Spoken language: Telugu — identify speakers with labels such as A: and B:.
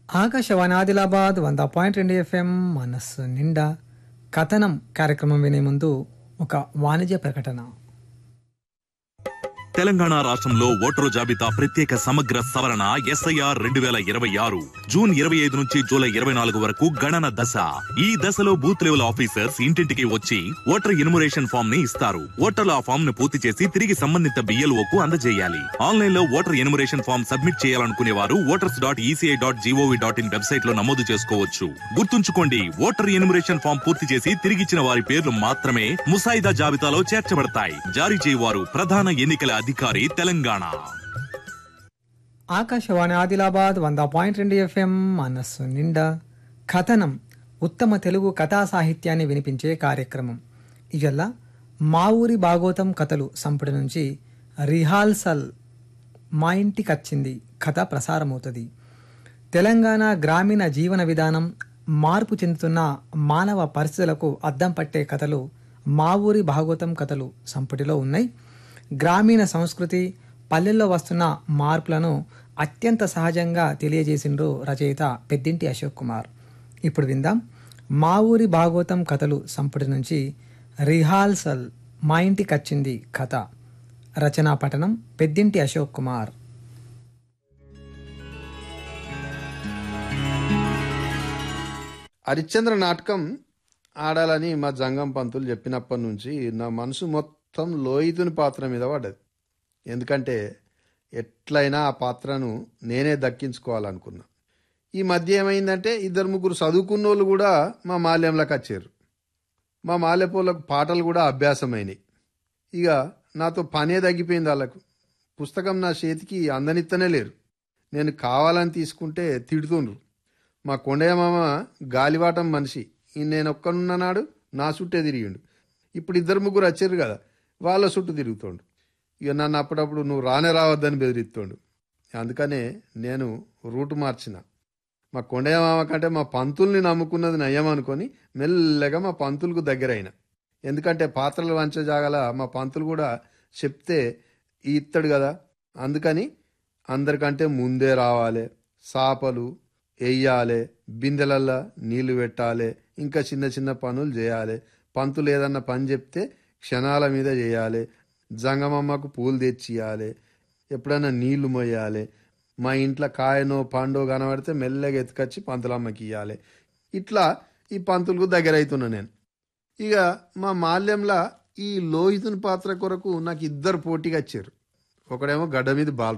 A: ఆకాశవాణి ఆదిలాబాద్ వంద పాయింట్ రెండు ఎఫ్ఎం మనస్సు నిండా కథనం కార్యక్రమం వినే ముందు ఒక వాణిజ్య ప్రకటన
B: తెలంగాణ రాష్ట్రంలో ఓటరు జాబితా ప్రత్యేక సమగ్ర సవరణ ఎస్ఐఆర్ రెండు వేల ఇరవై ఆరు జూన్ ఇరవై ఐదు నుంచి జూలై ఇరవై నాలుగు వరకు గణన దశ ఈ దశలో బూత్ లెవెల్ ఆఫీసర్స్ ఇంటింటికి వచ్చి ఓటర్ ఇన్మురేషన్ ఫామ్ ని ఇస్తారు ఓటర్లు ఆ ఫామ్ ను పూర్తి చేసి తిరిగి సంబంధిత బిఎల్ఓ కు అందజేయాలి ఆన్లైన్ లో ఓటర్ ఇన్మురేషన్ ఫామ్ సబ్మిట్ చేయాలనుకునే వారు voters dot ECI dot GOV dot in website లో నమోదు చేసుకోవచ్చు గుర్తుంచుకోండి ఓటర్ ఇన్మురేషన్ ఫామ్ పూర్తి చేసి తిరిగిచ్చిన వారి పేర్లు మాత్రమే ముసాయిదా జాబితాలో చేర్చబడతాయి జారీ చేయవారు ప్రధాన ఎన్నికల అధికారి తెలంగాణ
A: ఆకాశవాణి ఆదిలాబాద్ వంద పాయింట్ రెండు ఎఫ్ఎం మనస్సు నిండా కథనం ఉత్తమ తెలుగు కథా సాహిత్యాన్ని వినిపించే కార్యక్రమం ఇవల్ల మా ఊరి భాగోతం కథలు సంపుటి నుంచి రిహాల్సల్ మా ఇంటికొచ్చింది కథ ప్రసారమవుతుంది తెలంగాణ గ్రామీణ జీవన విధానం మార్పు చెందుతున్న మానవ పరిస్థితులకు అద్దం పట్టే కథలు మా ఊరి భాగవతం కథలు సంపుటిలో ఉన్నాయి గ్రామీణ సంస్కృతి పల్లెల్లో వస్తున్న మార్పులను అత్యంత సహజంగా తెలియజేసిండ్రు రచయిత పెద్దింటి అశోక్ కుమార్ ఇప్పుడు విందాం మా ఊరి భాగవతం కథలు సంపుటి నుంచి రిహాల్సల్ మా ఇంటికొచ్చింది కథ రచనా పఠనం పెద్దింటి అశోక్ కుమార్
C: హరిశ్చంద్ర నాటకం ఆడాలని మా జంగం పంతులు చెప్పినప్పటి నుంచి నా మనసు మొత్తం లోయితుని పాత్ర మీద పడ్డది ఎందుకంటే ఎట్లయినా ఆ పాత్రను నేనే దక్కించుకోవాలనుకున్నా ఈ మధ్య ఏమైందంటే ఇద్దరు ముగ్గురు చదువుకున్న వాళ్ళు కూడా మా మాల్యంలోకి వచ్చారు మా మాల్యపోలకు పాటలు కూడా అభ్యాసమైనాయి ఇక నాతో పనే తగ్గిపోయింది వాళ్ళకు పుస్తకం నా చేతికి అందనిత్తనే లేరు నేను కావాలని తీసుకుంటే తిడుతుండ్రు మా కొండయ్య మామ గాలివాటం మనిషి ఈ నేను ఒక్కనున్ననాడు నా చుట్టే తిరిగిండు ఇప్పుడు ఇద్దరు ముగ్గురు వచ్చారు కదా వాళ్ళ చుట్టూ తిరుగుతుండు ఇక నన్ను అప్పుడప్పుడు నువ్వు రానే రావద్దని బెదిరిస్తుండు అందుకనే నేను రూటు మార్చిన మా కొండయ్య మామ కంటే మా పంతుల్ని నమ్ముకున్నది నయ్యం అనుకొని మెల్లగా మా పంతులకు దగ్గరైన ఎందుకంటే పాత్రలు వంచే జాగల మా పంతులు కూడా చెప్తే ఇత్తడు కదా అందుకని అందరికంటే ముందే రావాలి సాపలు వెయ్యాలి బిందెలల్లా నీళ్లు పెట్టాలి ఇంకా చిన్న చిన్న పనులు చేయాలి పంతులు ఏదన్నా పని చెప్తే క్షణాల మీద చేయాలి జంగమమ్మకు పూలు తెచ్చియాలి ఎప్పుడైనా నీళ్లు మొయ్యాలి మా ఇంట్లో కాయనో పండో కనబడితే మెల్లగా ఎత్తుకొచ్చి పంతులమ్మకి ఇవ్వాలి ఇట్లా ఈ పంతులకు దగ్గర అవుతున్నా నేను ఇక మా మాల్యంలో ఈ లోహితుని పాత్ర కొరకు నాకు ఇద్దరు పోటీగా వచ్చారు ఒకడేమో గడ్డ మీద బాల్